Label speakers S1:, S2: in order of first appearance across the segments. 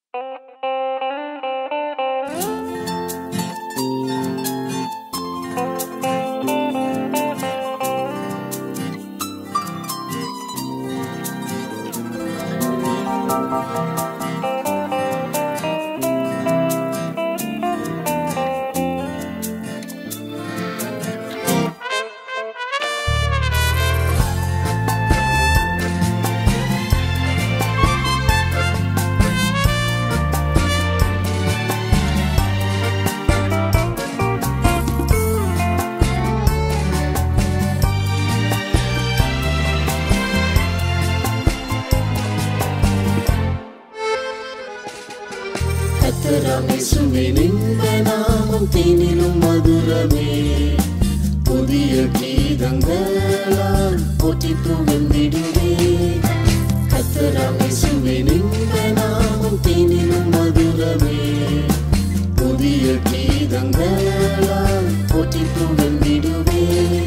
S1: கத்தராமேசுவே நின்ற நாமம் தேனிலும் மதுரமே புதிய கீதங்களால் போற்றி புகழ்ந்திடுவே கத்தராமேசுவே நின்ற நாமம் தேனிலும் மதுரமே புதிய கீதங்களால் போற்றி புகழ்ந்திடுவே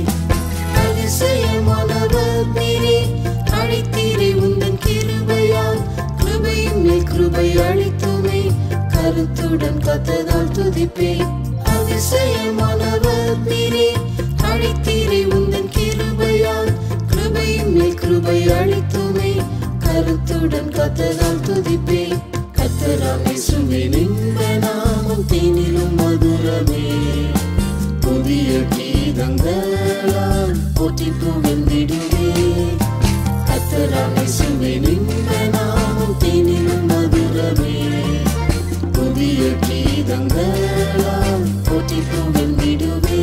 S1: அதிசயமானவர் நீரே அழைத்தீரே உந்தன் கிருபையால் கிருபையின் மேல் கிருபை அளித்துமே கருத்துடன் கத்ததால் துதிப்பே அதிசயமானவர் நீரே அழைத்தீரே உந்தன் கிருபையால் கிருபையின் மேல் கிருபை அளித்துமே கருத்துடன் கத்ததால் துதிப்பே கத்தராமே சுவே நின்ற நாமம் தேனிலும் மதுரமே புதிய கீதங்களால் போற்றி புகழ்ந்திடுவே கத்தராமே சுவை நின்ற நாமம் தேனிலும் மதுரமே புதிய கீதங்களால் போற்றி புகழ்ந்திடுவே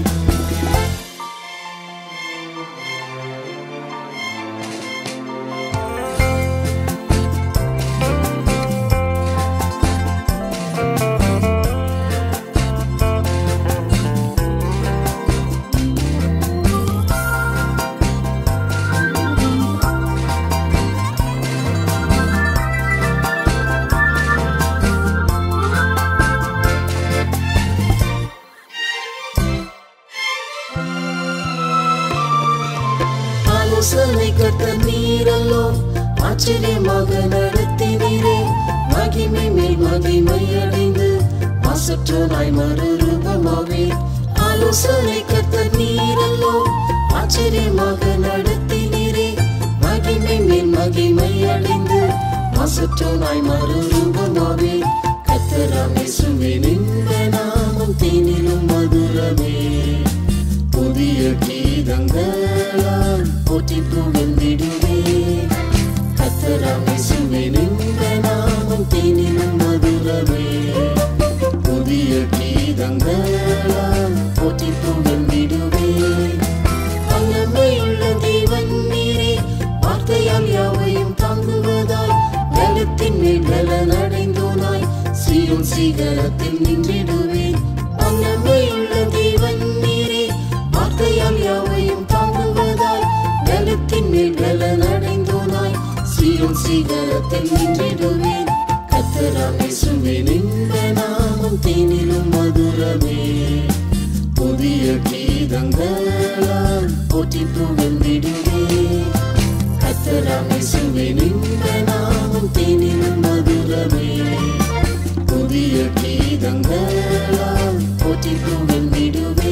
S1: ஆலோசனை கட்ட நீரல்லோ ஆச்சரியமாக நடத்தினீரே மகிமை மேல் மகிமை அடைந்து மாசற்றோனாய் மறுரூபமாவே ஆலோசனை கட்ட நீரல்லோ ஆச்சரியமாக நடத்தினீரே மகிமை மேல் மகிமை அடைந்து மாசற்றோனாய் மறுரூபமாவே கத்தராமே சுவே நின்ற நாமம் தேனிலும் மதுரமே புதிய கீதங்களால் போற்றி புகழ்ந்திடுவே கத்தராமே சுவை நின்ற நாமம் தேனிலும் மதுரமே புதிய கீதங்களால் போற்றி புகழ்ந்திடுவே வல்லமையுள்ள தேவன் நீரே வார்த்தையால் யாவையும் தாங்குவதால் வெள்ளத்தின் மேல் வெள்ளன் அடைந்தோனாய் சீரும் சீகரத்தில் நின்றிடுவேன் வல்லமையுள்ள தேவன் நீரே வார்த்தையால் யாவையும் தாங்குவதால் வெள்ளத்தின் மேல் வெள்ளன் அடைந்தோனாய் சீரும் சீகரத்தில் நின்றிடுவேன் கத்தராமே சுவே நின்ற நாமம் தேனிலும் மதுரமே புதிய கீதங்களால் போற்றி புகழ்ந்திடுவே கத்தராமே சுவை நின்ற நாமம் தேனிலும் மதுரமே புதிய கீதங்களால் போற்றி புகழ்ந்திடுவே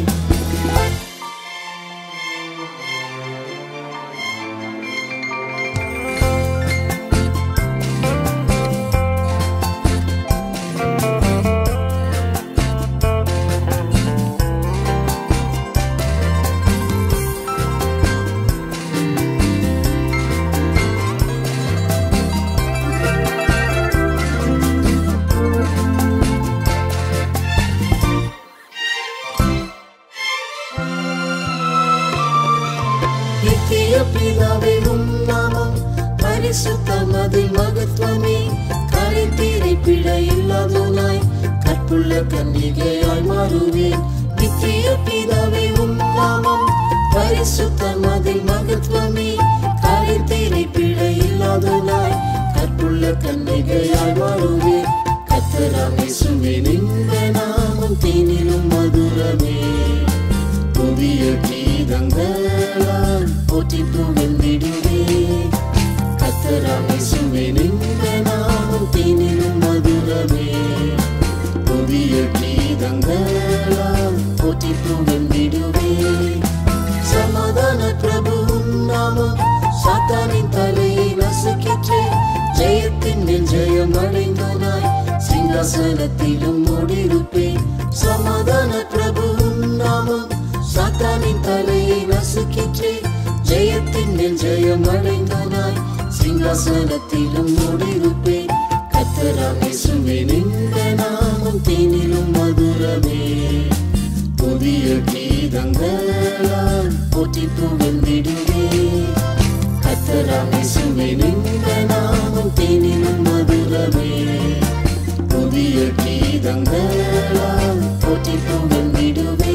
S1: நித்திய பிதாவே உம் நாமம் பரிசுத்தம் அதில் மகத்துவமே கரைத்தீரை பிழை இல்லாதோனாய் கற்புள்ள கன்னிகையாய் மாறுவேன் நித்திய பிதாவே உம் நாமம் பரிசுத்தம் அதில் மகத்துவமே கரைத்தீரை பிழை இல்லாதோனாய் கற்புள்ள கன்னிகையாய் மாறுவேன் கத்தராமே சுவே நின்ற நாமம் தேனிலும் மதுரமே புதிய கீதங்களால் போற்றி புகழ்ந்திடுவே கத்தராமே சுவே நின்ற நாமம் தேனிலும் ஜெயம் அடைந்தோனாய் சிங்காசனத்திலும் ஓடிருப்பேன் சமாதான பிரபுவும் நாமம் சாத்தானின் தலையை நசுக்கிற்றே ஜெயத்தின் மேல் ஜெயம் அடைந்தோனாய் சிங்காசனத்திலும் ஓடிருப்பேன் கத்தராம் இயேசுவின் இந்த நாமம் தேனிலும் மதுரமே புதிய கீதங்களால் போற்றி புகழ்ந்திடுவே கத்தராம் இயேசுவின் இந்த நாமம் தேனிலும் மதுரமே புதிய கீதங்களால் போற்றி புகழ்ந்திடுவே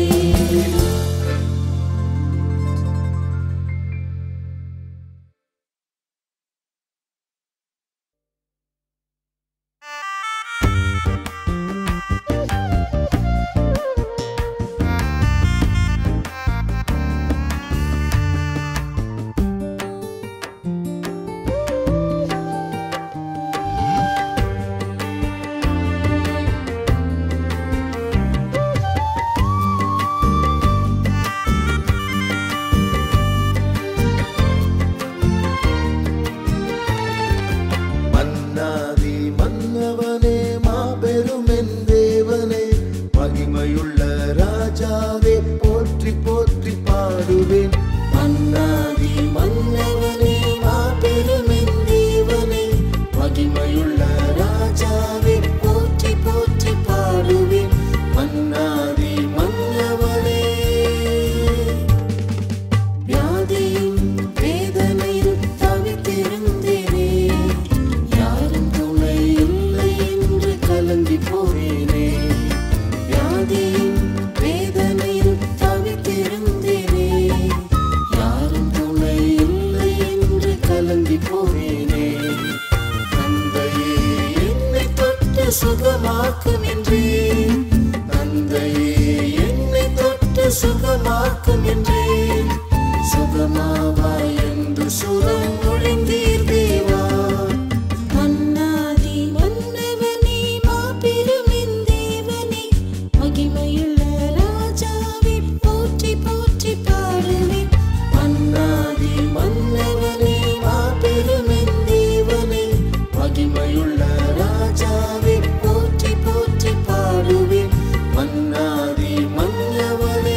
S2: மன்னாதி மன்னவனே மாபெரும் என் தேவனே மகிமையுள்ள ராஜாவே போற்றி போற்றி பாடுவேன்
S1: மன்னாதி மன்னவனே மாபெருமென் தேவனே மகிமையுள்ள ராஜாவே போற்றி போற்றி பாடுவேன் மன்னாதி மன்னவனே வியாதியும் வேதனையும் தவித்திருந்தேனே யாரும் துணை இல்லை என்று கலங்கி போனேனே வியாதியும் வேதனையும் தவித்திருந்தேனே யாரும் துணை இல்லை என்று கலங்கி போனேனே தந்தையே என்னை தொட்டு சுகமாக்கும் என்றேன் தந்தையே என்னை தொட்டு சுகமாக்கும் என்றேன் சுகமாவாய் என்று சுரம் ஒழிந்தீர் தேவா மன்னாதி மன்னவனே மாபெருமின் தேவனே மகிமையுள்ள ராஜாவே போற்றி போற்றி பாடுவேன் மன்னாதி மன்னவனே மாபெருமின் தேவனே மகிமையுள்ள ராஜாவே போற்றி போற்றி பாடுவேன் மன்னாதி மன்னவனே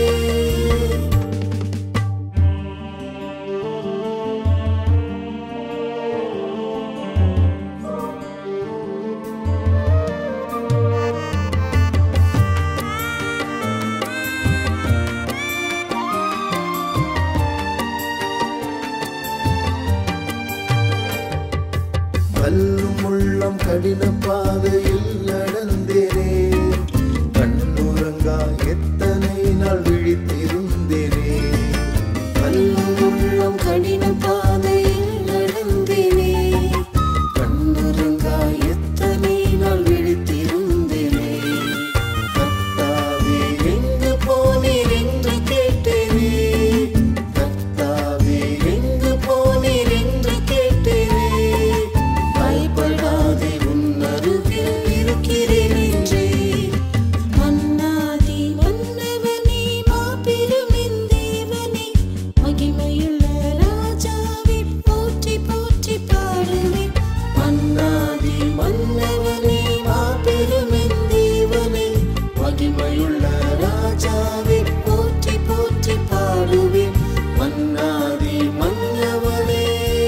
S2: கல்லும் உள்ளம் கடின பாதையில் நடந்தேனே கண்ணுறங்கா எத்தனை நாள் விழித்திருந்தேனே
S1: கல்லும் உள்ளம் கடின பாதையில் நடந்தேனே கண்ணுறங்கா எத்தனை நாள் விழித்திருந்தேனே கர்த்தாவே எங்கு போனீர் என்று கேட்டேனே கர்த்தாவே எங்கு போனீர் என்று கேட்டேனே பயப்படாதே உன் அருகில் இருக்கிறேன் என்றே மன்னாதி மன்னவனே மாபெருமின் தேவனே மகிமையுள்ள ராஜாவே போற்றி போற்றி பாடுவேன் மன்னாதி மன்னவனே மாபெருமின் தேவனே மகிமையுள்ள ராஜாவே போற்றி போற்றி பாடுவேன் மன்னாதி மன்னவனே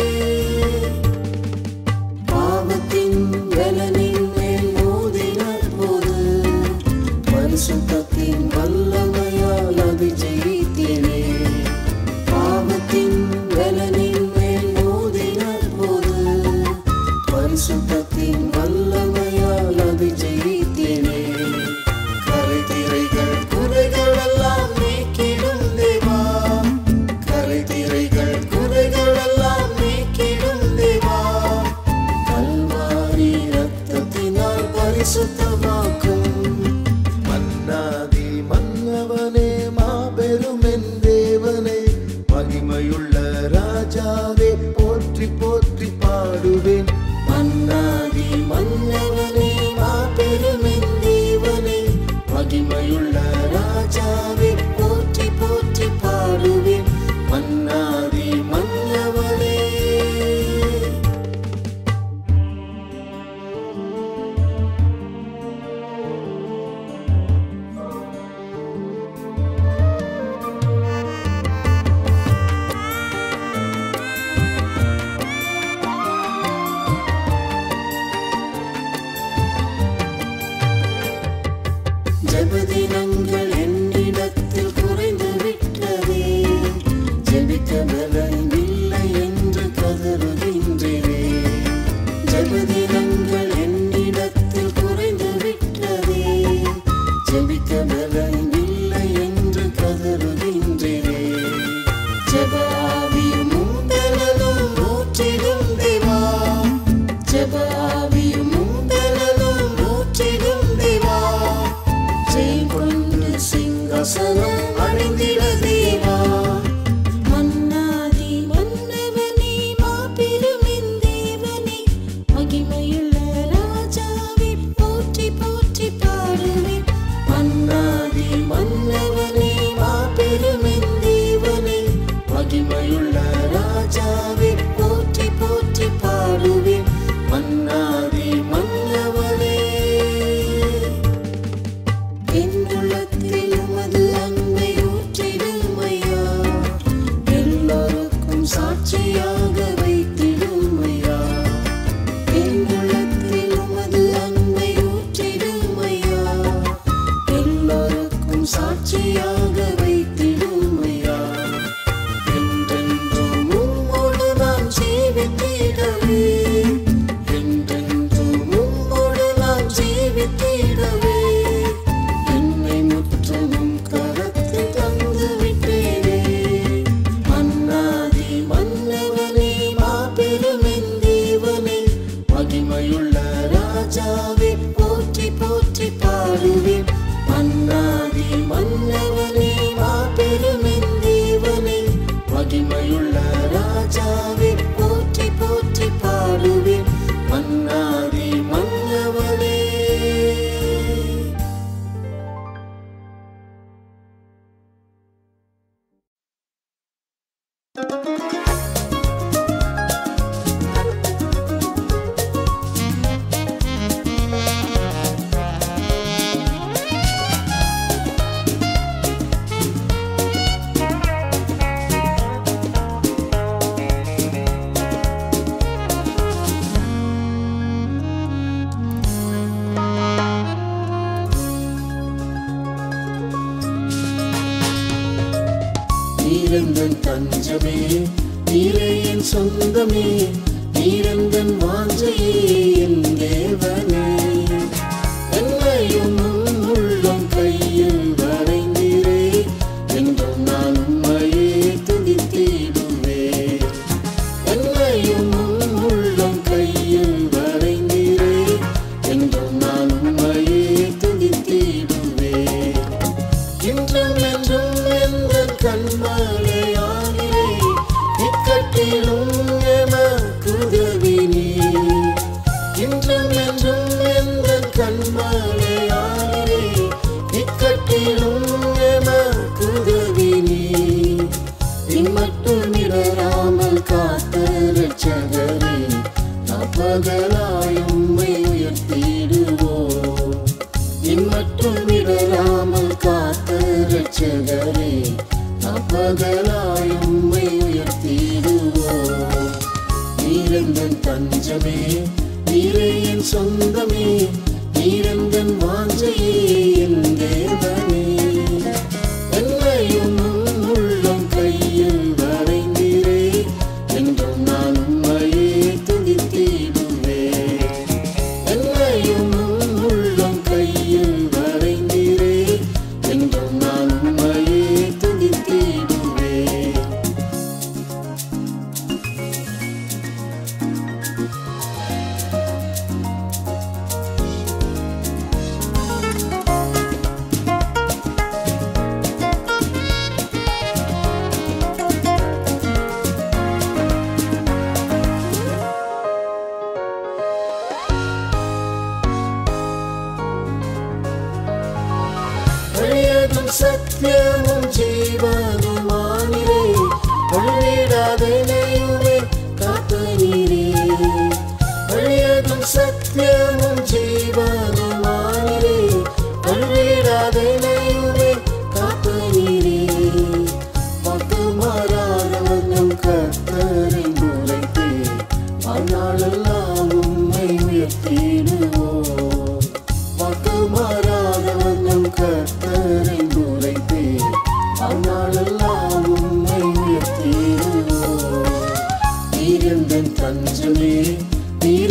S1: பாவத்தின் வெலனின் மேல் மோதின போது பரிசுத்தத்தின் வல்லமையால் அதை ஜெயித்தேனே பாவத்தின் வெலனின் மேல் மோதின போது பரிசுத்தத்தின் வல்லமையால் அதை ஜெயித்தேனே கரை திரைகள் குறைகள் எல்லாம் நீக்கிடும் தேவா கரை திரைகள் குறைகள் எல்லாம் நீக்கிடும் தேவா கல்வாரி ரத்தத்தினால் பரிசுத்தமாக்கும்
S2: மன்னாதி மன்னவனே மாபெரும் என் தேவனே மகிமையுள்ள ராஜாவே போற்றி போற்றி பாடுவேன்
S1: மன்னாதி மன்னவனே மாபெருமின் தேவனே மகிமையுள்ள ராஜாவே போற்றி போற்றி பாடுவேன் மன்னாதி மன்னவனே ஜெபதினங்கள் என்னிடத்தில் குறைந்து விட்டதே ஜெபிக்க பலன் இல்லை என்று கதறுகின்றேனே ஜெப ஆவியும் உந்தனலும் ஊற்றிடும் தேவா ஜெப ஆவியும் உந்தனலும் ஊற்றிடும் தேவா ஜெயம் கொண்டு சிங்காசனம் அடைந்திட தேவா மன்னாதி மன்னவனே மாபெருமின் தேவனே மகிமையுள்ள ராஜாவே போற்றி போற்றி பாடுவேன் மன்னாதி மன்னவனே மாபெருமின் தேவனே மகிமையுள்ள ராஜாவே போற்றி போற்றி பாடுவேன் மன்னாதி மன்னவனே என்னுள்ளத்தில் உமது அன்பை ஊற்றிடும் ஐயா எல்லோருக்கும் சாட்சியாக வைத்திடும் ஐயா என்னுள்ளத்தில் உமது அன்பை ஊற்றிடும் ஐயா எல்லோருக்கும் சாட்சியாக வைத்திடும் ஐயா என்றென்றும் உம்மோடு நான் ஜீவித்திடவே என்றென்றும் உம்மோடு நான் ஜீவித்திடவே என்னை முற்றமும் கரத்தில் தந்து விட்டேனே மன்னாதி மன்னவனே மாபெருமென் தேவனே மகிமையுள்ள ராஜாவே போற்றி போற்றி பாடுவேன் மன்னாதி மன்னவனே மாபெருமென் தேவனே மகிமையுள்ள ராஜாவே போற்றி போற்றி பாடுவேன் மன்னாதி மன்னவனே நீரெந்தன் தஞ்சமே நீரே என் சொந்தமே நீரெந்தன் வாஞ்சையே என் தேவனே என்னையும் உம் உள்ளம் கையில் வரைந்தீரே என்றும் நான் உம்மையே துதித்திடுவேன் என்னையும் உம் உள்ளம் கையில் வரைந்தீரே என்றும் நான் உம்மையே துதித்திடுவேன் இன்றும் என்றும் எந்த கண்மலையானிலே இக்கட்டிலும் எமக்குதவி நீ இன்றும் என்றும் எந்த கண்மலையானிலே இக்கட்டிலும் எமக்குதவி நீ இம்மட்டும் இடராமல் காத்த ரட்சகரே அப்பகலாய் உம்மை உயர்த்திடுவோம் இம்மட்டும் இடராமல் காத்த ரட்சகரே அப்பகலாய் உம்மை உயர்த்திடுவோம் நீரெந்தன் தஞ்சமே நீரே என் சொந்தமே நீரெந்தன் வாஞ்சையே என் தேவனே என்னையும் உம் உள்ளம் கையில் வரைந்தீரே என்றும் நான் உம்மையே துதித்திடுவேன் என்னையும் உம் உள்ளம் கையில் வரைந்தீரே என்றும் நான் உம்மையே துதித்திடுவேன் வழியதும் சத்தியமும் ஜீவனுமானிரே வழிவிடாதனையுமே காத்த நீரே வழியதும் சத்தியமும் ஜீவனுமானிரே வழிவிடாதனையுமே காத்த நீரே வாக்கு மாறாதவர் நம் கர்த்தரை உரைத்தே வாழ்நாளெல்லாம் உம்மை உயர்த்திடுவோம் வாக்கு மாறாதவர் நம் கர்த்தரை உரைத்தே வாழ்நாளெல்லாம் உம்மை உயர்த்திடுவோம் நீரெந்தன் தஞ்சமே நீரே என்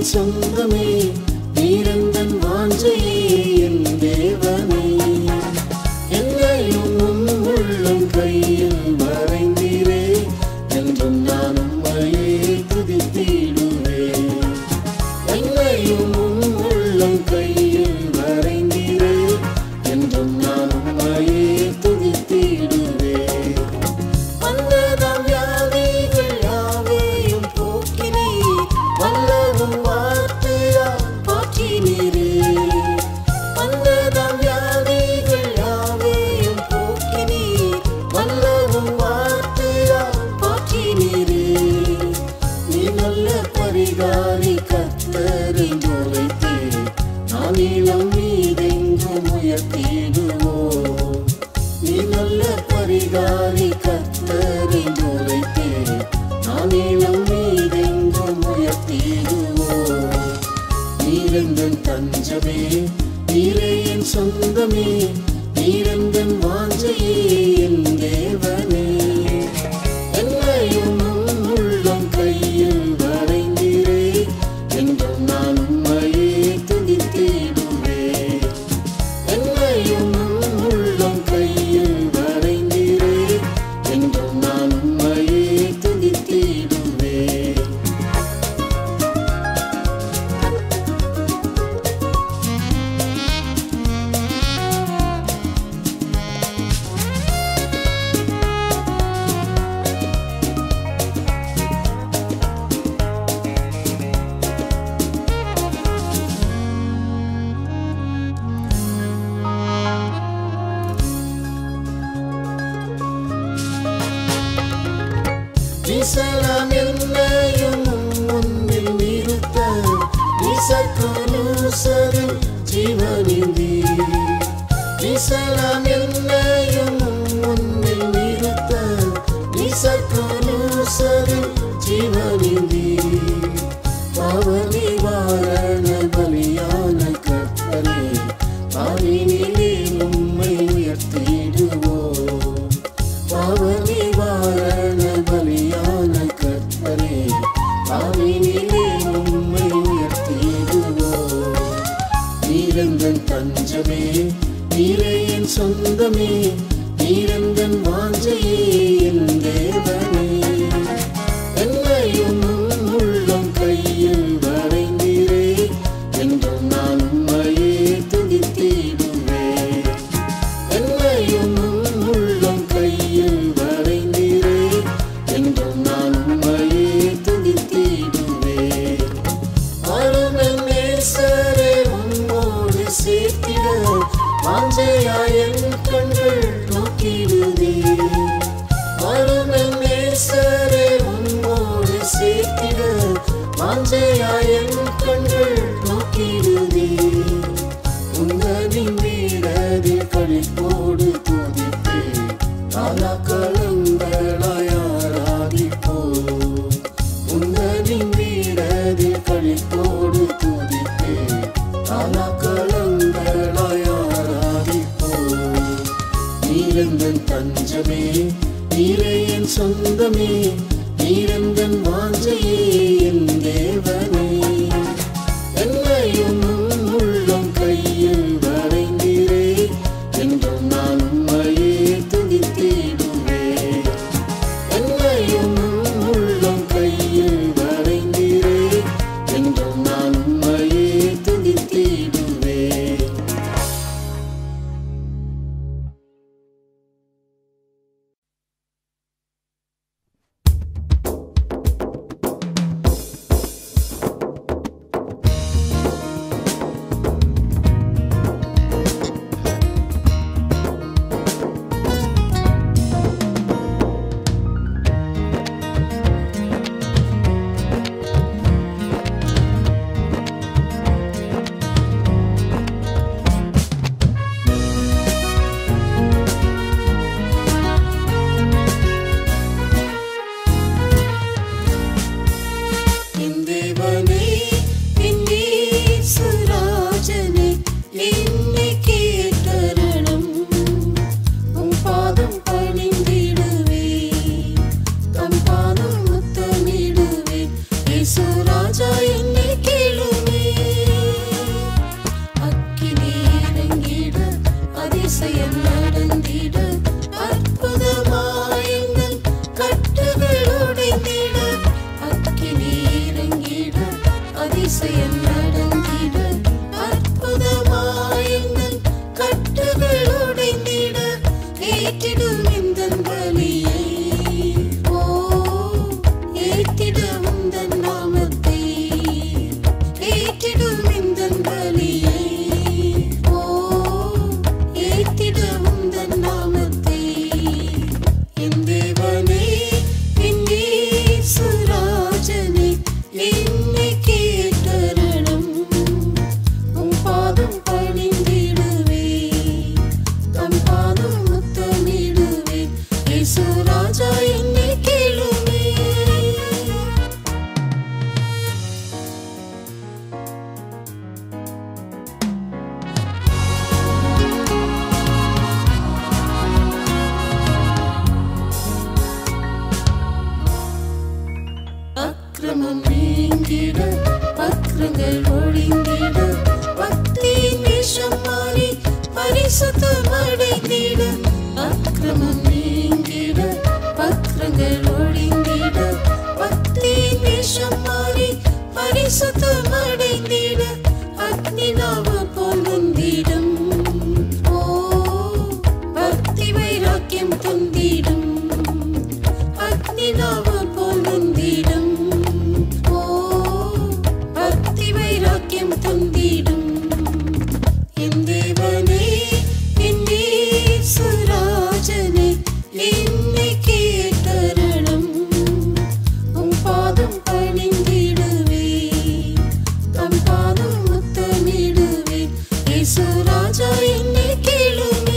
S2: என் சொந்தமே நீரந்தன் வாஞ்சையே என் தேவனே என்னையும் உம் உள்ளம் கையில் வரைந்தீரே என்றும் நான் உம்மையே துதித்திடுவேன் என்னையும் உம் உள்ளம் கையில் வரைந்தீரே என்றும் நான் உம்மையே துதித்திடுவேன் வந்ததாம் வியாதிகள் யாவையும் போக்கினே வல்லவும் வார்த்தையால் போற்றினீரே வந்ததாம் வியாதிகள் யாவையும் போக்கினே வல்லவும் வார்த்தையால் போற்றினீரே நீ நல்ல பரிகாரி கத்தரை நுழைத்தே நான் இளம் மீதெங்கும் உயர்த்திடுவோம் நீ நல்ல பரிகாரி கத்தரை நுழைத்தே நான் இளம் மீதெங்கும் உயர்த்திடுவோம் நீரெந்தன் தஞ்சமே நீரே என் சொந்தமே நீரெந்தன் வாஞ்சையே என் தேவனே என்னையும் உம் உள்ளம் கையில் வரைந்தீரே என்றும் நான் உம்மையே துதித்திடுவேன் என்னையும் உம் உள்ளம் கையில் வரைந்தீரே என்றும் நான் உம்மையே துதித்திடுவேன் வீசலாம் என்னையும் முன்னில் நிறுத்த வீசக்குலூசரில் ஜீவனிந்தி வீசலாம் என்னையும் முன்னில் நிறுத்த வீசக்குலூசரில் ஜீவனிந்தி பாவனி வாரண பலியான கத்தரே பாவினிலே உம்மை உயர்த்திடுவோம் பாவனி வாரண பலியான கத்தரே பாவினிலே உம்மை உயர்த்திடுவோம் நீரந்தன் தஞ்சமே நீரே என் சொந்தமே நீரந்தன் வாஞ்சையே என் தேவனே என்னையும் உம் உள்ளம் கையில் வரைந்தீரே என்றும் நான் உம்மையே துதித்திடுவேன் என்னையும் உம் உள்ளம் கையில் வரைந்தீரே என்றும் நான் உம்மையே துதித்திடுவேன் அருமென் நேசரே உம்மோடு சேர்த்திட வாஞ்சையாய் என் கண்கள் நோக்கிடுதே அருமென் நேசரே உம்மோடு சேர்த்திட வாஞ்சையாய் என் கண்கள் நோக்கிடுதே உங்களின் வீரதில் கழிப்போடு துதிப்பே காலாக்களங்களாய் ஆராதிப்போ உங்களின் வீரதில் கழிப்போடு துதிப்பே காலாக்களங்களாய் ஆராதிப்போ நீரந்தன் தஞ்சமே நீரே என் சொந்தமே நீரந்தன் வாஞ்சையே என் தேவனே என்னையும்
S1: அதிசயம் நடந்திட அற்புதமாயங்கள் கட்டுகள் உடைந்திட ஏற்றிடும் இந்த பலியை ஓ ஏற்றிடும் உந்தன் நாமத்தை ஏற்றிடும் இந்த பலியை ஓ ஏற்றிடும் உந்தன் நாமத்தை என் தேவனே என் இயேசுராஜனே என்னை கேட்டருளும் உம் பாதம் பணிந்திடுவே தம் பாதம் முத்தமிடுவே இயேசுராஜா என்னை கேளுமே அக்கிரமம் நீங்கிட வக்ரங்கள் ஒழிந்திட பக்தியின் வேஷம் மாறி பரிசுத்தம் அடைந்திட அக்கிரமம் நீங்கிட வக்ரங்கள் ஒழிந்திட பக்தியின் வேஷம் மாறி பரிசுத்தம் அடைந்திட அக்னி நாம பொருந்திடும் ஓ பக்தி வைராக்கியம் தந்திடும் அக்னி நாம பொருந்திடும் ஓ பக்தி வைராக்கியம் தந்திடும் என் தேவனே என் இயேசுராஜனே என்னை கேட்டருளும் உம் பாதம் பணிந்திடுவே தம் பாதம் முத்தமிடுவே இயேசுராஜா என்னை கேளுமே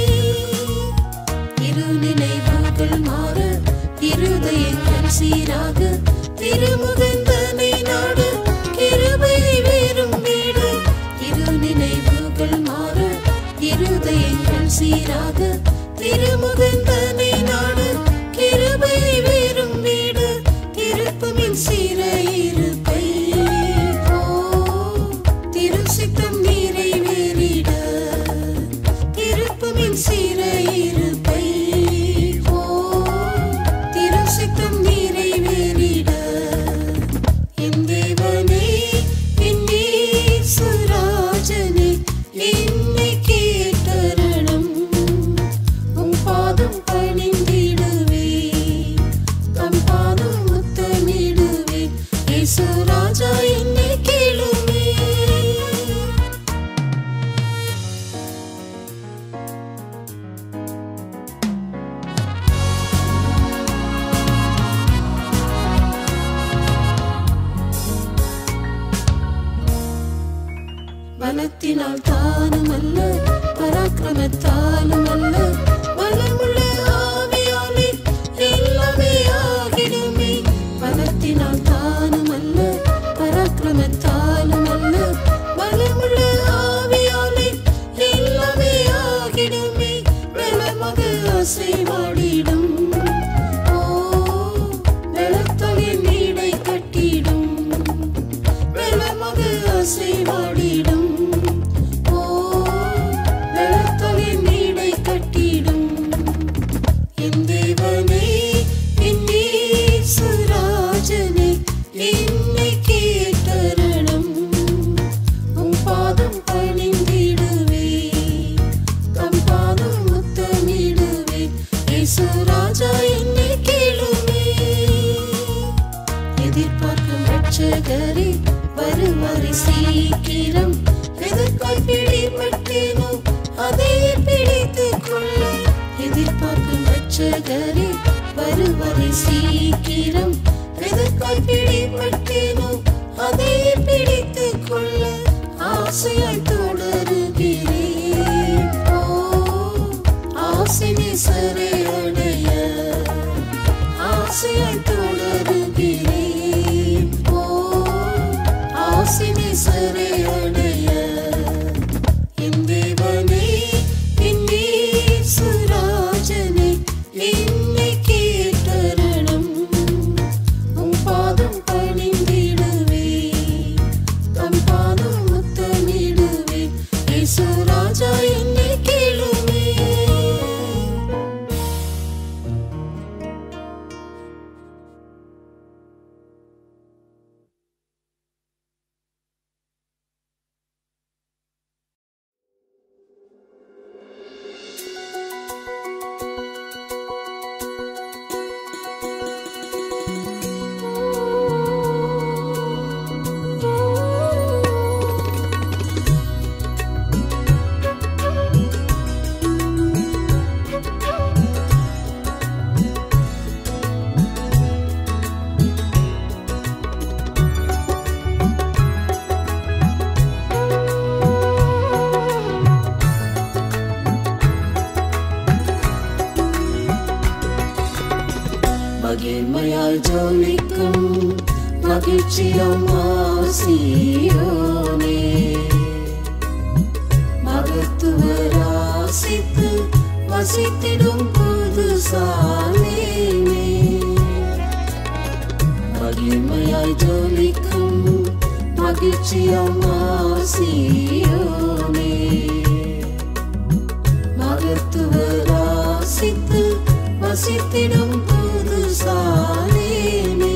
S1: இரு நினைவுகள் மாற இருதயங்கள் சீராக திருமுகந்தனை நாடு கிருபை வேறும் வீடு இரு நினைவுகள் மாற இருதயங்கள் சீராக திருமுகந்தனை நாடு கிருபை வேறும் வீடு திருப்புமின் சீரையிருப்பை ஓ திருசித்தம் நிறைவேறிட திருப்புமின் சீரையிருப்பை ஓ திருசித்தம் நிறைவேறிட என் தேவனே என் இயேசுராஜனே என்னை கேட்டருளும் உம் பாதம் பணிந்திடுவே தம் பாதம் முத்தமிடுவே இயேசுராஜா என்னை கேளுமே பலத்தினால் தானும் அல்ல பராக்கிரமத்தாலும் அல்ல பலமுள்ள ஆவியாலே எல்லாமே ஆகிடுமே பலத்தினால் தானும் அல்ல பராக்கிரமத்தாலும் அல்ல பலமுள்ள ஆவியாலே எல்லாமே ஆகிடுமே வெள்ளமாக அசைவாடிடும் ஓ வெள்ளத்தொகை நீடை கட்டிடும் வெள்ளமாக அசைவாடிடும் ஓ வெள்ளத்தொகை நீடை கட்டிடும் என் தேவனே என் இயேசுராஜனே என்னை கேட்டருளும் உம் பாதம் பணிந்திடுவே தம் பாதம் முத்தமிடுவே இயேசுராஜா என்னை கேளுமே எதிர்பார்க்கும் ரட்சகரே வருவாரி சீக்கிரம் எதற்காய் பிடிபட்டேனோ அதை பிடித்துக் கொள்ள எதிர்பார்க்கும் ரட்சகரே வருவாரி சீக்கிரம் எதற்காய் பிடிபட்டேனோ அதை பிடித்துக் கொள்ள ஆசையாய் தொடருகிறேன் ஓ ஆசை நேசரை அடைய ஆசையாய் தொடருகிறேன் ஓ ஆசை நேசரை அடைய என் தேவனே என் இயேசுராஜனே என்னை கேட்டருளும் உம் பாதம் பணிந்திடுவே தம் பாதம் முத்தமிடுவே இயேசுராஜா என்னை கேளுமே
S2: மகிழ்ச்சியம் ஆசியோனே மகத்துவராசித்து வசித்திடும் புது சாலேமே மகிமையாய் ஜொலிக்கும் மகிழ்ச்சியம் ஆசியோனே மகத்துவராசித்து வசித்திடும் புது சாலேமே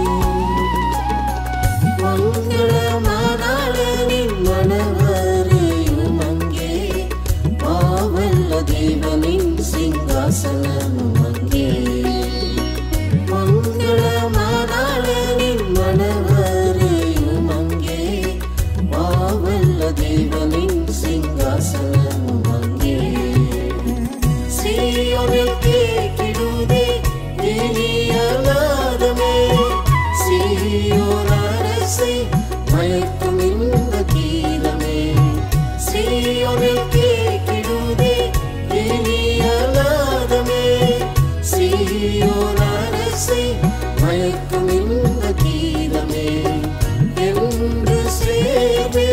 S2: மங்களமானாளனின் மணவரையும் அங்கே மாவல்ல தேவனின் சிங்காசனமும் அங்கே மங்களமானாளனின் மணவரையும் அங்கே மாவல்ல தேவனின் சிங்காசனமும் அங்கே சீயோனில் கேட்கிடுதே இனியலாதமே சீயோன் அரசை மயக்கும் இந்த கீதமே சீயோனில் கேட்கிடுதே இனியலாதமே சீயோன் அரசை மயக்கும் இந்த கீதமே என்று சேர்வே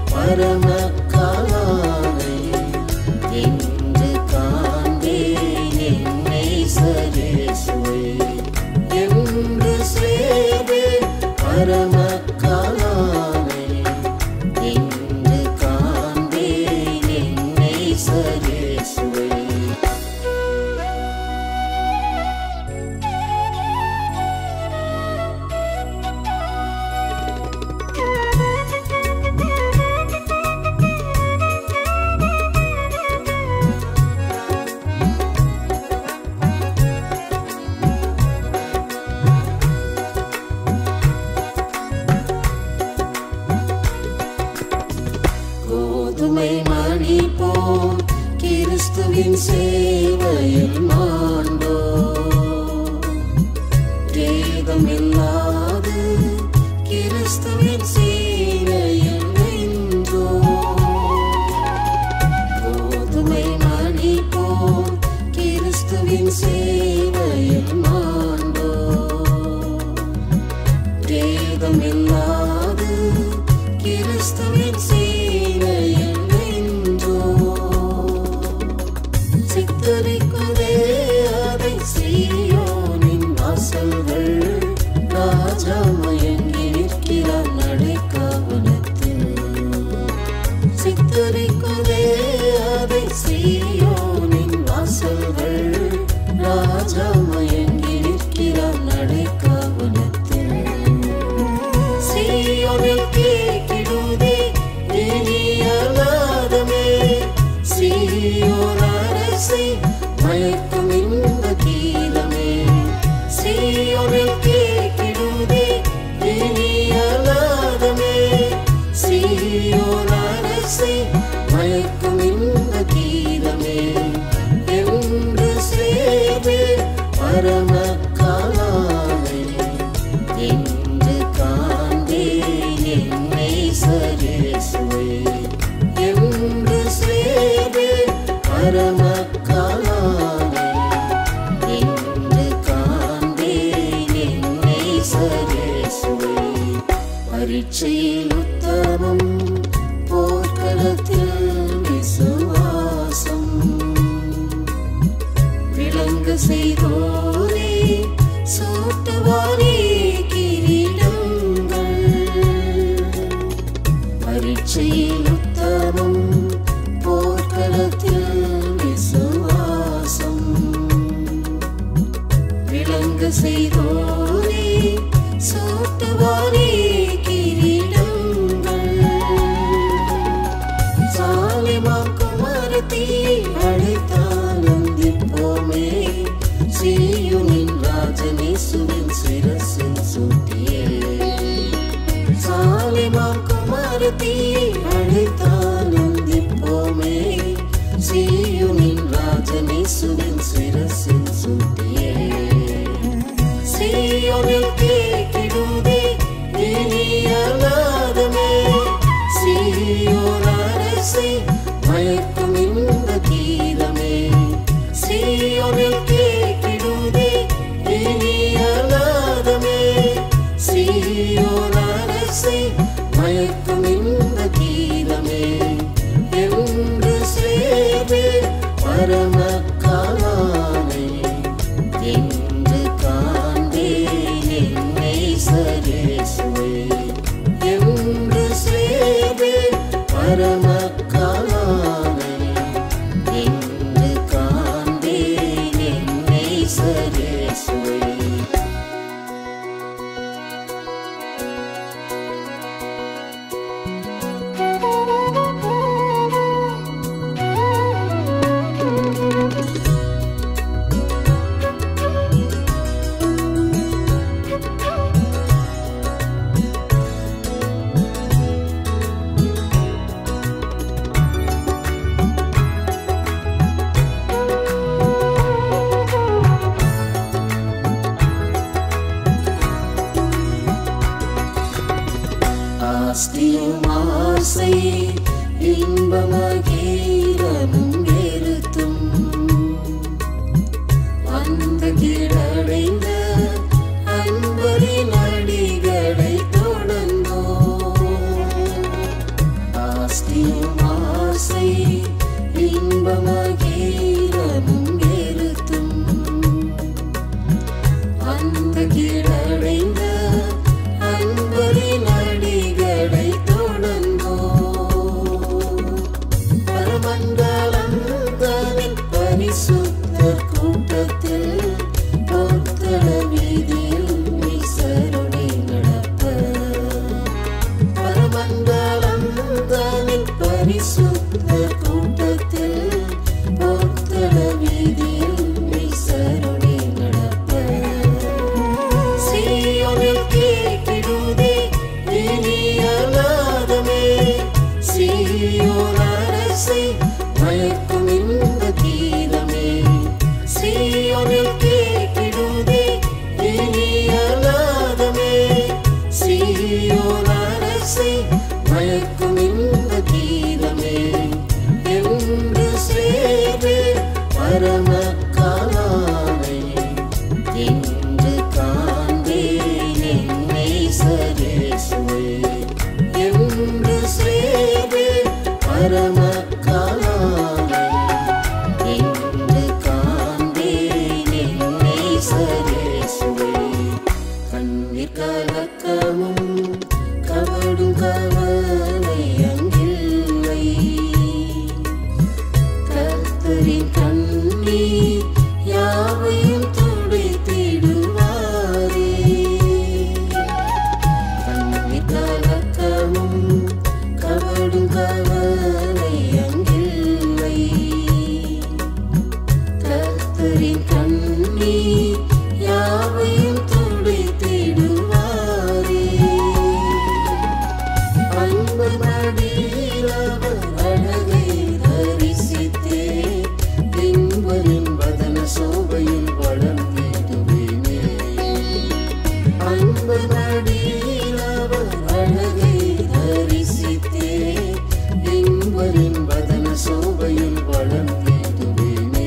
S2: பரமக்காலை என்று காண்பேன் என்னை சரேசுவை என்று சேவே பரமக்காலை என்று காண்பேன் என்னை சரேசுவை கோதுமை மணி போல் கிறிஸ்துவின் சேவையில் மாண்டோ வேதமில்லாது கிறிஸ்துவின் சீரையில் நின்றோ கோதுமை மணி போல் கிறிஸ்துவின் சேவையில் மாண்டோ வேதமில்லாது கிறிஸ்துவின் சீரையில் நின்றோ சித்தரிக்குதே அதை சீயோனின் வாசல்கள் ராஜா மயங்கி நிற்கிறார் நடைக்காவலத்தில் சித்தரிக்குதே அதை சீயோனின் வாசல்கள் ராஜா மயங்கி நிற்கிறார் நடைக்காவலத்தில் சீயோனில் கேட்கிடுதே இனியலாதமே சீயோன் அரசை மயக்கும் இந்த கீதமே சீயோனில் கேட்கிடுதே இனியலாதமே சீயோன் அரசை மயக்கும் இந்த கீதமே என்று சேவே பரமக்காலை என்று காண்பேன் என்னை சரேசுவை என்று சேவே பரமக்காலை என்று காண்பேன் என்னை சரேசுவை பரீட்சையில் உத்தமம் போர்க்களத்தில் விசுவாசம் விளங்க செய்தோரே சூட்டுவாரே கிரீடங்கள் பரீட்சையில் உத்தமம் போர்க்களத்தில் விசுவாசம் விளங்க செய்தோரே சூட்டுவாரே கிரீடங்கள் சாலிமாம் குமாரத்தி அழைத்தால் வந்திப்போமே சீயுனின் ராஜனேசுவின் சிரசில் சூட்டியே சாலிமாம் குமாரத்தி அழைத்தால் வந்திப்போமே சீயுனின் ராஜனேசுவின் சிரசில் சூட்டியே சீயோனில் கேட்கிடுதே இனியலாதமே சீயோன் அரசை மயக்கும் இந்த கீதமே சீயோனில் கேட்கிடுதே இனியலாதமே சீயோன் பரமக்காலானை என்று காண்பேன் என்னை சரேசுவை என்று சேவேன் பரமக்காலானை என்று காண்பேன் என்னை சரேசுவை ஆஸ்தியும் ஆசை இன்பமகீரமும் வெறுத்தும் அந்த கீழடைந்த அன்பரின் அடிகளை தொடர்ந்தோ ஆஸ்தியும் ஆசை இன்பமகீரமும் வெறுத்தும் அந்த கீழடைந்த அன்பரின் அடிகளை தொடர்ந்தோ பரமண்டலம் தனின் பரிசுத்தர் கூட்டத்தில் பொத்தள வீதியில் மீசருடி நடப்ப பரமண்டலம் தனின் பரிசுத்தர் கூட்டத்தில் பொத்தள வீதியில் மீசருடி நடப்ப சீயோனில் கேட்டிடுதே இனியலாதமே சீயோன் அரசை மயக்கும் இந்த கீதமே சீயோனில் கேட்டிடுதே இனியலாதமே சீயோன் அரசை மயக்கும் இந்த கீதமே என்று சேவே பரமக்காலானை என்று காண்பேன் என்னை சரேசுவை என்று சேவே பரமக்காலானை என்று காண்பேன் என்னை சரேசுவை கண்ணீர் கலக்கமும் கவடும் கவலை அங்கில்லை கர்த்தரின் கண்ணீர் யாவையும் துடைத்திடுவாரே கண்ணீர் கலக்கமும் கவடும் கவலை அங்கில்லை கர்த்தரின் கண்ணீர் யாவையும் துடைத்திடுவாரே அன்பு மடியிலவர் அழகை தரிசித்தே பின்வரின் வதன சோபையில் வளர்ந்திடுவேனே அன்பு மடியிலவர் அழகை தரிசித்தே பின்வரின் வதன சோபையில் வளர்ந்திடுவேனே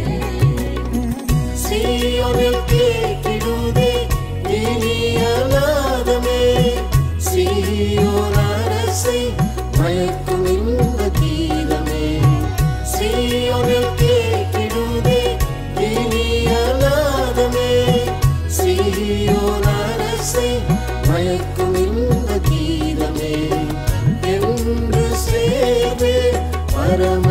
S2: சீயோனில் கேட்டிடுதே இனியலாதமே சீயோன் அரசை மயக்கும் இந்த கீதமே சீயோனில் கேட்டிடுதே இனியலாதமே சீயோன் அரசை மயக்கும் இந்த கீதமே என்று சேவே பரம